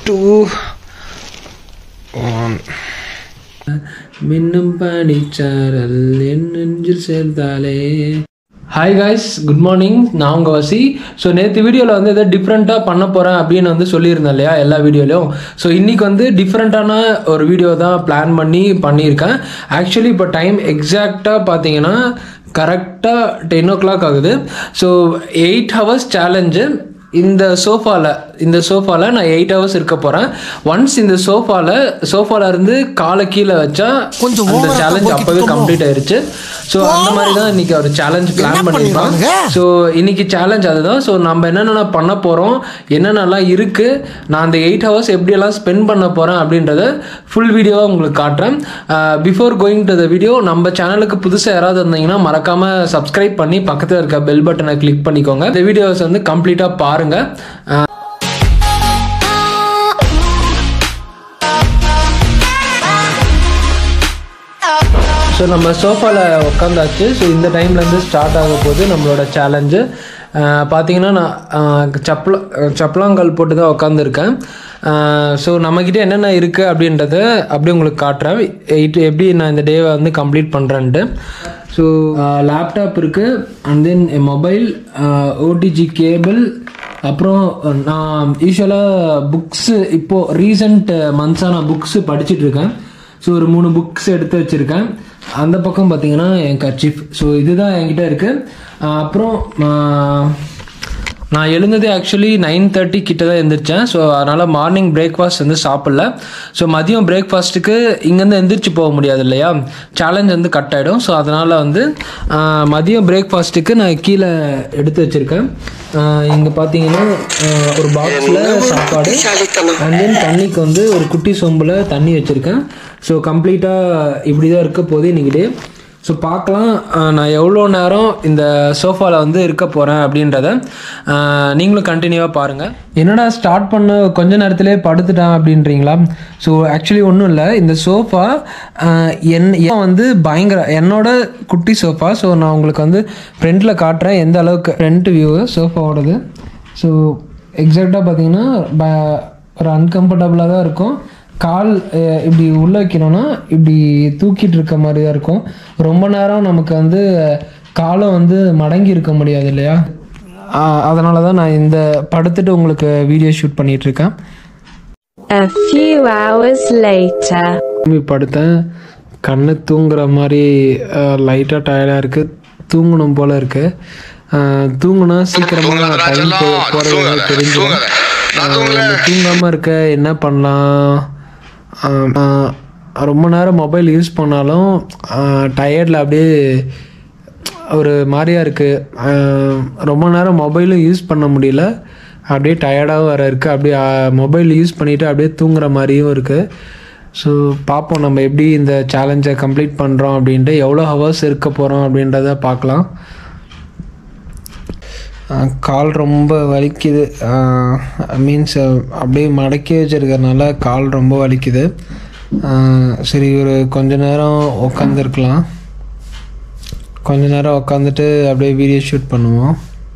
Two one மின்னும் பனிச்சாரல் என் நெஞ்சில் சேர்ந்தாலே ஹாய் காய்ஸ் குட் மார்னிங் நான் உங்கள் வசி ஸோ நேற்று வீடியோவில் வந்து எதாவது டிஃப்ரெண்ட்டாக பண்ண போகிறேன் அப்படின்னு வந்து சொல்லியிருந்தேன் இல்லையா எல்லா வீடியோலையும் ஸோ இன்றைக்கி வந்து டிஃப்ரெண்ட்டான ஒரு வீடியோ தான் பிளான் பண்ணி பண்ணியிருக்கேன் ஆக்சுவலி இப்போ டைம் எக்ஸாக்டாக பார்த்தீங்கன்னா கரெக்டாக டென் ஓ கிளாக் ஆகுது ஸோ எயிட் ஹவர்ஸ் சேலஞ்சு இந்த சோஃபாவில் இந்த சோஃபாவில் நான் எயிட் ஹவர்ஸ் இருக்க போகிறேன் ஒன்ஸ் இந்த சோஃபாவில் சோஃபாவில் இருந்து காலை கீழே வச்சா கொஞ்சம் அந்த over ஆ சேலஞ்ச் போக்கிட்டு அப்போவே இருக்கோமோ? கம்ப்ளீட் ஆயிருச்சு ஸோ அந்த மாதிரி தான் இன்னைக்கு ஒரு சேலஞ்ச் பிளான் என்ன பண்ணியிருக்கோம் பண்ணிருக்கானுங்க? ஸோ இன்னைக்கு சேலஞ்ச் அதுதான் ஸோ நம்ம என்னென்ன பண்ண போகிறோம் என்னென்னலாம் இருக்குது நான் அந்த எயிட் ஹவர்ஸ் எப்படியெல்லாம் ஸ்பெண்ட் பண்ண போகிறேன் அப்படின்றத ஃபுல் வீடியோவாக உங்களுக்கு காட்டுறேன் before going to the video நம்ம சேனலுக்கு புதுசாக யாராவது இருந்தீங்கன்னா மறக்காமல் சப்ஸ்கிரைப் பண்ணி பக்கத்தில் இருக்க பெல் பட்டனை கிளிக் பண்ணிக்கோங்க இந்த வீடியோஸ் வந்து கம்ப்ளீட்டாக பாருங்கள் ஸோ நம்ம சோஃபாவில் உட்காந்தாச்சு ஸோ இந்த டைம்லேருந்து ஸ்டார்ட் ஆக போகுது நம்மளோட சேலஞ்சு பார்த்தீங்கன்னா நான் ஆஹ், சப்பல சப்பலாங்கால் போட்டு தான் உட்காந்துருக்கேன் ஸோ நம்மக்கிட்ட என்னென்ன இருக்குது அப்படின்றத அப்படியே உங்களுக்கு காட்டுறேன் எயிட் எப்படி நான் இந்த டேவை வந்து கம்ப்ளீட் பண்ணுறேன்ட்டு ஸோ லேப்டாப் இருக்குது and then mobile OTG cable அப்புறம் நான் யூஸ்வலாக புக்ஸு இப்போது ரீசெண்ட் மந்த்ஸாக நான் புக்ஸு படிச்சுட்டு இருக்கேன் ஸோ ஒரு மூணு புக்ஸ் எடுத்து வச்சுருக்கேன் அந்த பக்கம் பார்த்தீங்கன்னா என் கர்ச்சிஃப் ஸோ இதுதான் என்கிட்ட இருக்குது அப்புறம் ஆஹ், நான் எழுந்ததே ஆக்சுவலி நைன் தேர்ட்டி கிட்ட தான் எழுந்திரிச்சேன் ஸோ அதனால் மார்னிங் பிரேக்ஃபாஸ்ட் வந்து சாப்பிடல ஸோ மதியம் பிரேக்ஃபாஸ்ட்டுக்கு இங்கேருந்து எந்திரிச்சு போக முடியாது இல்லையா சேலஞ்ச் வந்து கட் ஆகிடும் ஸோ அதனால் வந்து ஆஹ், மதியம் பிரேக்ஃபாஸ்ட்டுக்கு நான் கீழே எடுத்து வச்சுருக்கேன் இங்கே பார்த்தீங்கன்னா ஆஹ், ஒரு பாக்ஸில் சாப்பாடு அண்ட் தென் தண்ணிக்கு வந்து ஒரு குட்டி சொம்பில் தண்ணி வச்சுருக்கேன் ஸோ கம்ப்ளீட்டாக இப்படி தான் இருக்க போகுது இன்னைக்கு டே ஸோ பார்க்கலாம் அஹ் நான் எவ்வளோ நேரம் இந்த சோஃபாவில் வந்து இருக்க போகிறேன் அப்படின்றத அஹ் நீங்களும் கண்டினியூவாக பாருங்கள் என்னடா ஸ்டார்ட் பண்ண கொஞ்ச நேரத்திலே படுத்துட்டான் அப்படின்றீங்களா ஸோ ஆக்சுவலி ஒன்றும் இல்லை இந்த சோஃபா என் ஏன் வந்து பயங்கர என்னோட குட்டி சோஃபா ஸோ நான் உங்களுக்கு வந்து ஃப்ரண்ட்டில் காட்டுறேன் எந்த அளவுக்கு ஃப்ரண்ட் வியூ சோஃபாவோடது ஸோ எக்ஸாக்டாக பார்த்தீங்கன்னா ப- ஒரு அன்கம்ஃபர்டபுளாக தான் இருக்கும் கால் அஹ், இப்படி உள்ளே வைக்கணும்னா இப்படி தூக்கிட்டு இருக்க மாதிரி தான் இருக்கும் ரொம்ப நேரம் நமக்கு வந்து காலம் வந்து மடங்கி இருக்க முடியாது இல்லையா அதனால தான் நான் இந்த படுத்துட்டு உங்களுக்கு வீடியோ ஷூட் பண்ணிட்டு இருக்கேன் A few hours later. திரும்பி படுத்தேன் கண்ணு தூங்குற மாதிரி லைட்டாக டயர்டாக இருக்குது தூங்கணும் போல் இருக்குது தூங்குனா சீக்கிரமாக டைம் போகிறது தெரிஞ்சிடும் நம்ம தூங்காமல் இருக்க என்ன பண்ணலாம் ஆஹ் ஆஹ் ரொம்ப நேரம் மொபைல் யூஸ் பண்ணாலும் டயர்டில் அப்படியே ஒரு மாதிரியா இருக்குது ரொம்ப நேரம் மொபைலும் யூஸ் பண்ண முடியல அப்படியே டயர்டாகவும் வர இருக்குது அப்படியே மொபைல் யூஸ் பண்ணிவிட்டு அப்படியே தூங்குற மாதிரியும் இருக்குது ஸோ பார்ப்போம் நம்ம எப்படி இந்த சேலஞ்சை கம்ப்ளீட் பண்ணுறோம் அப்படின்ட்டு எவ்வளோ ஹவர்ஸ் இருக்க போகிறோம் அப்படின்றத பார்க்கலாம் ஆஹ் கால் ரொம்ப வலிக்குது மீன்ஸ் அப்படியே மடக்கி வச்சிருக்கறனால கால் ரொம்ப வலிக்குது ஆஹ் சரி ஒரு கொஞ்ச நேரம் உட்காந்துருக்கலாம் கொஞ்ச நேரம் உட்காந்துட்டு அப்படியே வீடியோ ஷூட் பண்ணுவோம்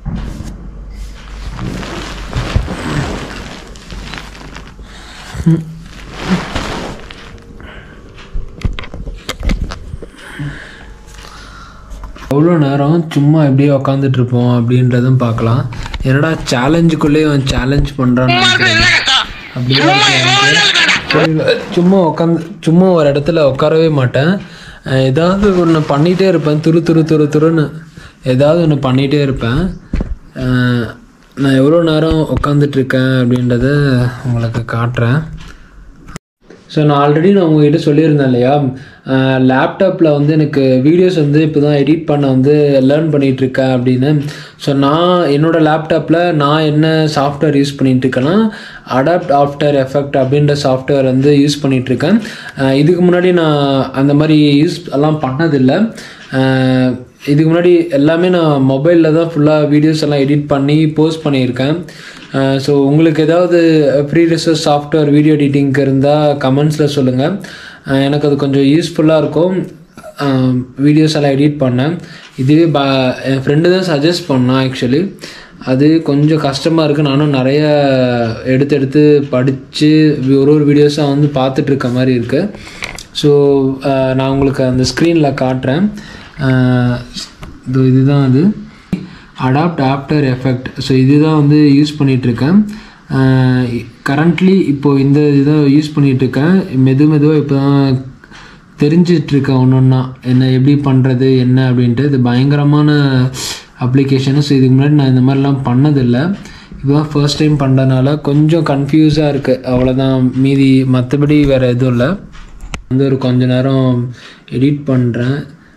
எவ்வளோ நேரம் சும்மா இப்படியே உக்காந்துட்டு இருப்போம் அப்படின்றதும் பார்க்கலாம் என்னடா சேலஞ்சுக்குள்ளேயே அவன் சேலஞ்ச் பண்ணுறான்னு அப்படிதான் இருக்கு எனக்கு. தெரியல. சும்மா உட்காந்து சும்மா ஒரு இடத்துல உட்காரவே மாட்டேன் அஹ் ஏதாவது ஒன்று பண்ணிகிட்டே இருப்பேன் துரு துரு துரு துருன்னு ஏதாவது ஒன்று பண்ணிகிட்டே இருப்பேன் அஹ் நான் எவ்வளோ நேரம் உட்காந்துட்டு இருக்கேன் அப்படின்றத உங்களுக்கு காட்டுறேன் ஸோ நான் ஆல்ரெடி நான் உங்ககிட்ட சொல்லியிருந்தேன் இல்லையா லேப்டாப்பில் வந்து எனக்கு வீடியோஸ் வந்து இப்போ தான் எடிட் பண்ண வந்து லேர்ன் பண்ணிகிட்டு இருக்கேன் அப்படின்னு ஸோ நான் என்னோடய லேப்டாப்பில் நான் என்ன சாஃப்ட்வேர் யூஸ் பண்ணிட்டு இருக்கேன்னா அடாப்ட் ஆஃப்டர் எஃபெக்ட் அப்படின்ற சாஃப்ட்வேர் வந்து யூஸ் பண்ணிட்டு இருக்கேன் அஹ் இதுக்கு முன்னாடி நான் அந்த மாதிரி யூஸ் எல்லாம் பண்ணதில்லை அஹ் இதுக்கு முன்னாடி எல்லாமே நான் மொபைலில் தான் ஃபுல்லாக வீடியோஸ் எல்லாம் எடிட் பண்ணி போஸ்ட் பண்ணியிருக்கேன் ஸோ உங்களுக்கு ஏதாவது ஃப்ரீ ரிசர்ச் சாஃப்ட்வேர் வீடியோ எடிட்டிங்க்கு இருந்தால் கமெண்ட்ஸில் சொல்லுங்கள் எனக்கு அது கொஞ்சம் யூஸ்ஃபுல்லாக இருக்கும் வீடியோஸ் எல்லாம் எடிட் பண்ணேன் இதுவே பா என் ஃப்ரெண்டு தான் சஜஸ்ட் பண்ணான் ஆக்சுவலி அது கொஞ்சம் கஷ்டமாக இருக்குது நானும் நிறைய எடுத்து எடுத்து படித்து ஒரு ஒரு வீடியோஸாக வந்து பார்த்துட்டு இருக்க மாதிரி இருக்குது ஸோ நான் உங்களுக்கு அந்த ஸ்க்ரீனில் காட்டுறேன் அஹ், இதோ இதுதான் அது அடாப்ட் ஆஃப்டர் எஃபெக்ட் ஸோ இதுதான் வந்து யூஸ் பண்ணிகிட்ருக்கேன் கரண்ட்லி இப்போது இந்த இதை யூஸ் பண்ணிகிட்ருக்கேன் மெது மெதுவாக இப்போ தான் தெரிஞ்சிட்ருக்கேன் ஒன்று ஒன்றா என்ன எப்படி பண்ணுறது என்ன அப்படின்ட்டு இது பயங்கரமான அப்ளிகேஷனு ஸோ இதுக்கு முன்னாடி நான் இந்த மாதிரிலாம் பண்ணதில்லை இப்போ ஃபர்ஸ்ட் டைம் பண்ணுறதுனால கொஞ்சம் கன்ஃபியூஸாக இருக்குது அவ்வளோதான் மீதி மற்றபடி வேறு எதுவும் இல்லை வந்து ஒரு கொஞ்ச நேரம் எடிட் பண்ணுறேன்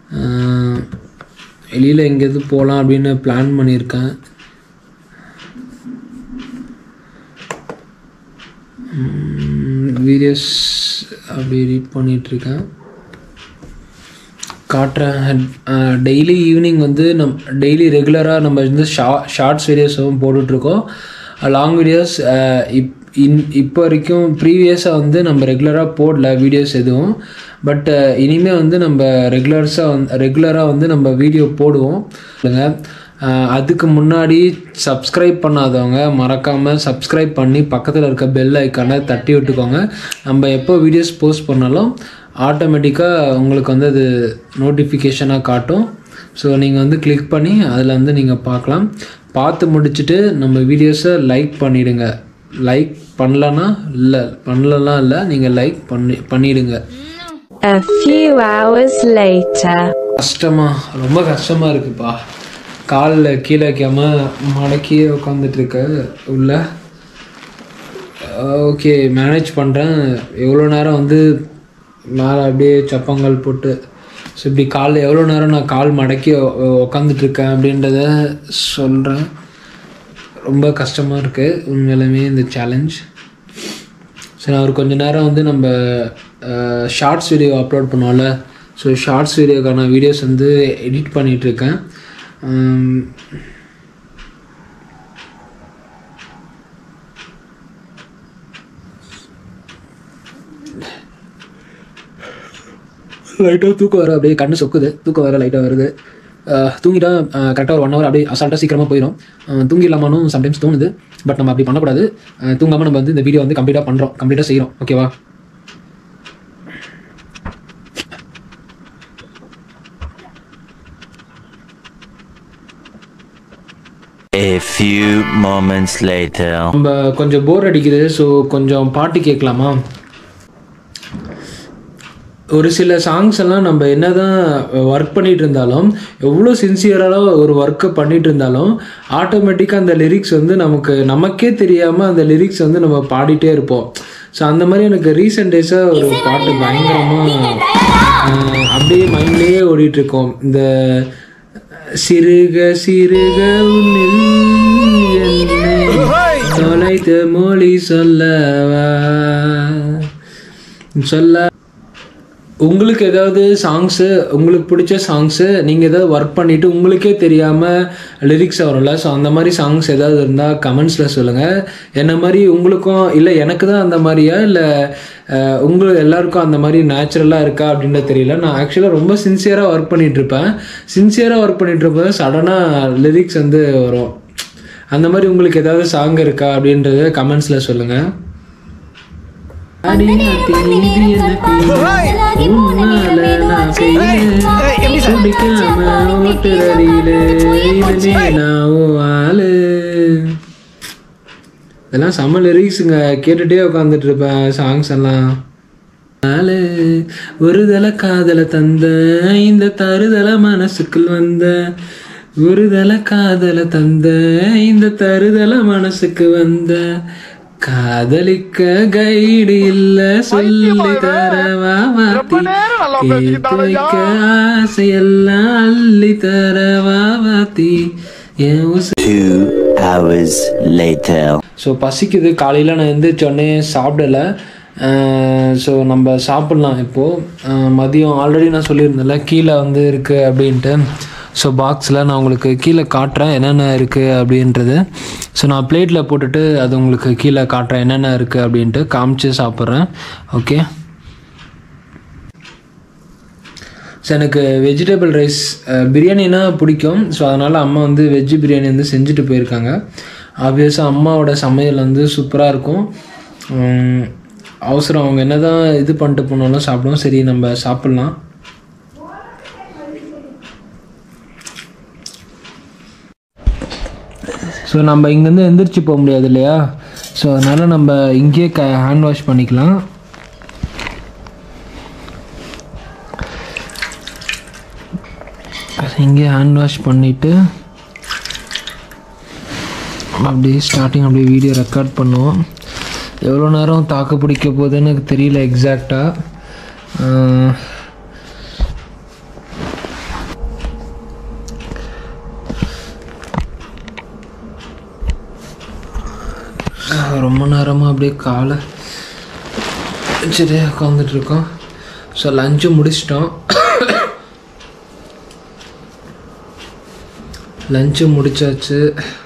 வெளியில் எங்கேயாவது போகலாம் அப்படின்னு பிளான் பண்ணியிருக்கேன் வீடியோஸ் அப்படி எடிட் பண்ணிகிட்ருக்கேன் காட்டுறேன் டெய்லி ஈவினிங் வந்து நம் டெய்லி ரெகுலராக நம்ம வந்து ஷா ஷார்ட்ஸ் வீடியோஸும் போட்டுட்ருக்கோம் லாங் வீடியோஸ் இப் இன் இப்போ வரைக்கும் ப்ரீவியஸாக வந்து நம்ம ரெகுலராக போடல வீடியோஸ் எதுவும் பட் இனிமேல் வந்து நம்ம ரெகுலர்ஸாக வந்து ரெகுலராக வந்து நம்ம வீடியோ போடுவோம் இல்லைங்க அஹ் அதுக்கு முன்னாடி சப்ஸ்கிரைப் பண்ணாதவங்க மறக்காமல் சப்ஸ்கிரைப் பண்ணி பக்கத்தில் இருக்க பெல் ஐக்கானை தட்டி விட்டுக்கோங்க நம்ம எப்போ வீடியோஸ் போஸ்ட் பண்ணாலும் ஆட்டோமேட்டிக்காக உங்களுக்கு வந்து அது நோட்டிஃபிகேஷனாக காட்டும் ஸோ நீங்கள் வந்து கிளிக் பண்ணி அதில் வந்து நீங்கள் பார்க்கலாம் பார்த்து முடிச்சுட்டு நம்ம வீடியோஸை லைக் பண்ணிவிடுங்க லைக் பண்ணலன்னா இல்லை பண்ணலலாம் இல்லை நீங்கள் லைக் பண்ணி பண்ணிவிடுங்க A few hours later. கஷ்டமா ரொம்ப கஷ்டமாக இருக்குப்பா காலில் கீழே வைக்காம மடக்கி உட்காந்துட்டு இருக்க உள்ள ஓகே மேனேஜ் பண்ணுறேன் எவ்வளோ நேரம் வந்து மேலே அப்படியே சப்பங்கள் போட்டு ஸோ இப்படி கால் எவ்வளோ நேரம் நான் கால் மடக்கி உக்காந்துட்டு இருக்கேன் அப்படின்றத சொல்கிறேன் ரொம்ப கஷ்டமாக இருக்குது உண்மையிலுமே இந்த சேலஞ்ச் சரி நான் ஒரு கொஞ்ச நேரம் வந்து நம்ம ஷார்ட்ஸ் வீடியோ அப்லோட் பண்ணுவோம்ல ஸோ ஷார்ட்ஸ் வீடியோக்கான வீடியோஸ் வந்து எடிட் பண்ணிகிட்ருக்கேன் லைட்டாக தூக்கம் வர அப்படியே கண்ணு சொக்குது தூக்கம் வர லைட்டாக வருது அஹ் தூங்கிட்டா கரெக்டாக ஒரு ஒன் ஹவர் அப்படியே அசால்ட்டாக சீக்கிரமாக போயிடும் அஹ் தூங்கிடலாமானும் சம்டைம்ஸ் தோணுது பட் நம்ம அப்படி பண்ணக்கூடாது அஹ் தூங்காம நம்ம வந்து இந்த வீடியோ வந்து கம்ப்ளீட்டாக பண்ணுறோம் கம்ப்ளீட்டாக செய்கிறோம் ஓகேவா A few moments later. நம்ம கொஞ்சம் போர் அடிக்குது ஸோ கொஞ்சம் பாட்டு கேட்கலாமா ஒரு சில சாங்ஸ் எல்லாம் நம்ம என்னதான் ஒர்க் பண்ணிட்டு இருந்தாலும் எவ்வளோ சின்சியராக ஒரு ஒர்க்கை பண்ணிட்டு இருந்தாலும் ஆட்டோமேட்டிக்காக அந்த லிரிக்ஸ் வந்து நமக்கு நமக்கே தெரியாமல் அந்த லிரிக்ஸ் வந்து நம்ம பாடிட்டே இருப்போம் ஸோ அந்த மாதிரி எனக்கு ரீசெண்ட் டேஸாக ஒரு பாட்டு பயங்கரமாக அப்படியே மைண்ட்லேயே ஓடிட்டு இருக்கோம் இந்த சிறுக சிறுக உன்னில் என்னை தொலைத்த மொழி சொல்லவா சொல்ல உங்களுக்கு ஏதாவது சாங்ஸு உங்களுக்கு பிடிச்ச சாங்ஸு நீங்கள் ஏதாவது ஒர்க் பண்ணிவிட்டு உங்களுக்கே தெரியாமல் லிரிக்ஸ் வரும்ல ஸோ அந்த மாதிரி சாங்ஸ் ஏதாவது இருந்தால் கமெண்ட்ஸில் சொல்லுங்கள் என்ன மாதிரி உங்களுக்கும் இல்லை எனக்கு தான் அந்த மாதிரியா இல்லை உங்களுக்கு எல்லாருக்கும் அந்த மாதிரி நேச்சுரலாக இருக்கா அப்படின்றது தெரியல நான் ஆக்சுவலாக ரொம்ப சின்சியராக ஒர்க் பண்ணிகிட்ருப்பேன் சின்சியராக ஒர்க் பண்ணிகிட்ருப்பேன் சடனாக லிரிக்ஸ் வந்து வரும் அந்த மாதிரி உங்களுக்கு ஏதாவது சாங் இருக்கா அப்படின்றத கமெண்ட்ஸில் சொல்லுங்கள் அடியாத்தி நீதி எனக்கு உன்னால நான் கையில குடிக்காம ஓட்டுறறியில இதுமே நான் உன் ஆளு இதெல்லாம் செம்ம லிரிக்ஸுங்க கேட்டுட்டே உட்காந்துட்டு இருப்பேன் சாங்ஸ் எல்லாம் ஆளு ஒரு தல காதல தந்த இந்த தருதல மனசுக்குள் வந்த ஒரு தல காதல தந்த இந்த தருதல மனசுக்கு வந்த காதலிக்க கைடு இல்ல சொல்லி தரவா வாத்தி கேட்டு வைக்க ஆசையெல்லாம் அள்ளி தரவா வாத்தி என் உசு Two hours later. ஸோ பசிக்குது காலையில் நான் எந்திரிச்சோடனே சாப்பிடல ஸோ நம்ம சாப்பிட்லாம் இப்போது மதியம் ஆல்ரெடி நான் சொல்லியிருந்தேன்ல கீழே வந்து இருக்குது அப்படின்ட்டு ஸோ பாக்ஸில் நான் உங்களுக்கு கீழே காட்டுறேன் என்னென்ன இருக்குது அப்படின்றது ஸோ நான் பிளேட்டில் போட்டுட்டு அது உங்களுக்கு கீழே காட்டுறேன் என்னென்ன இருக்குது அப்படின்ட்டு காமிச்சு சாப்பிட்றேன் ஓகே ஸோ எனக்கு வெஜிடபிள் ரைஸ் பிரியாணினா பிடிக்கும் ஸோ அதனால் அம்மா வந்து வெஜ் பிரியாணி வந்து செஞ்சுட்டு போயிருக்காங்க ஆப்வியஸாக அம்மாவோட சமையல் வந்து சூப்பராக இருக்கும் உம், அவசரம் அவங்க என்ன தான் இது பண்ணிட்டு போனாலும் சாப்பிடுவோம் சரி நம்ம சாப்பிட்லாம் ஸோ நம்ம இங்கேருந்து எந்திரிச்சு போக முடியாது இல்லையா ஸோ அதனால் நம்ம இங்கேயே க ஹேண்ட் வாஷ் பண்ணிக்கலாம் இங்கேயே ஹேண்ட் வாஷ் பண்ணிவிட்டு அப்படியே ஸ்டார்டிங் அப்படியே வீடியோ ரெக்கார்ட் பண்ணுவோம் எவ்வளோ நேரம் தாக்கு பிடிக்க போகுதுன்னு எனக்கு தெரியல எக்ஸாக்டாக ரொம்ப நேரமாக அப்படியே காலை வச்சுட்டே உட்காந்துட்ருக்கோம் ஸோ லஞ்சு முடிச்சிட்டோம் லஞ்சு முடிச்சாச்சு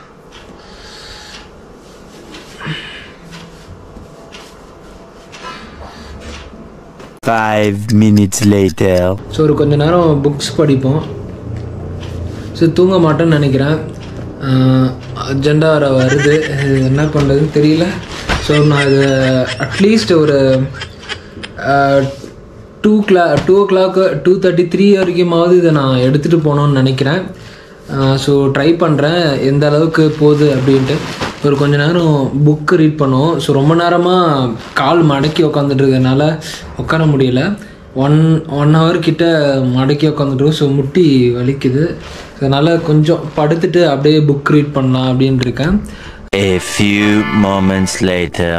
Five minutes later. ஸோ ஒரு கொஞ்ச நேரம் புக்ஸ் படிப்போம் ஸோ தூங்க மாட்டேன்னு நினைக்கிறேன் அஜெண்டா வர வருது இது என்ன பண்ணுறதுன்னு தெரியல ஸோ நான் இது அட்லீஸ்ட் ஒரு டூ கிளா two o'clock two thirty three வரைக்குமாவது இதை நான் எடுத்துகிட்டு போகணுன்னு நினைக்கிறேன் ஸோ ட்ரை பண்ணுறேன் எந்த அளவுக்கு போகுது அப்படின்ட்டு ஒரு கொஞ்ச நேரம் புக்கு ரீட் பண்ணுவோம் ஸோ ரொம்ப நேரமாக கால் மடக்கி உக்காந்துட்டு இருக்கறனால உட்கார முடியல ஒன் ஒன் ஹவர் கிட்ட மடக்கி உட்காந்துட்டு ஸோ முட்டி வலிக்குது அதனால் கொஞ்சம் படுத்துட்டு அப்படியே புக் ரீட் பண்ணலாம் அப்படின்னு இருக்கேன் A few moments later.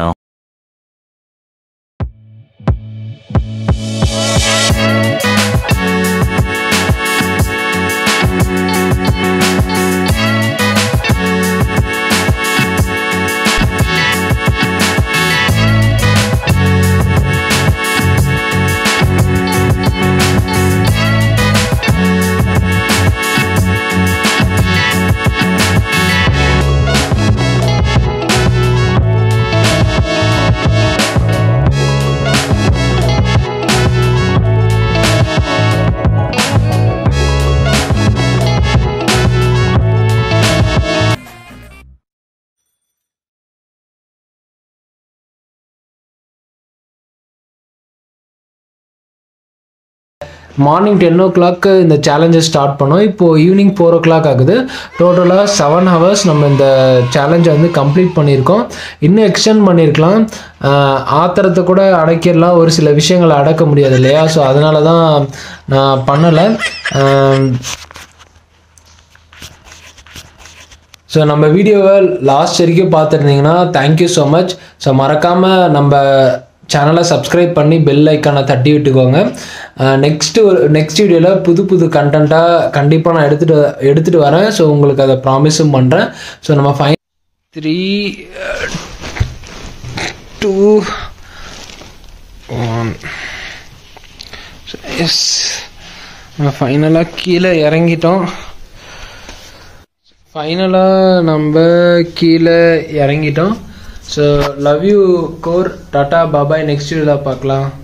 Morning ten o'clock இந்த சேலஞ்சை ஸ்டார்ட் பண்ணோம் இப்போது ஈவினிங் ஃபோர் ஓ கிளாக் ஆகுது டோட்டலாக செவன் ஹவர்ஸ் நம்ம இந்த சேலஞ்சை வந்து கம்ப்ளீட் பண்ணியிருக்கோம் இன்னும் எக்ஸ்டெண்ட் பண்ணியிருக்கலாம் ஆஹ் ஆத்திரத்தை கூட அடக்கிடலாம் ஒரு சில விஷயங்களை அடக்க முடியாது இல்லையா ஸோ அதனால தான் நான் பண்ணலை ஸோ நம்ம வீடியோவை லாஸ்ட் வரைக்கும் பார்த்துருந்தீங்கன்னா தேங்க்யூ ஸோ மச் ஸோ மறக்காமல் நம்ம சேனலை சப்ஸ்கிரைப் பண்ணி பெல் ஐக்கானை தட்டி விட்டுக்கோங்க நெக்ஸ்ட்டு ஒரு நெக்ஸ்ட் வீடியோவில் புது புது கண்டென்ட்டாக கண்டிப்பாக நான் எடுத்துகிட்டு எடுத்துகிட்டு வரேன் ஸோ உங்களுக்கு அதை ப்ராமிஸும் பண்ணுறேன் ஸோ நம்ம five three two one yes நம்ம ஃபைனலாக கீழே இறங்கிட்டோம் ஃபைனலாக நம்ம கீழே இறங்கிட்டோம் ஸோ லவ் யூ கோர் டாட்டா பாபாய் நெக்ஸ்ட் வீடியோவில் பார்க்கலாம்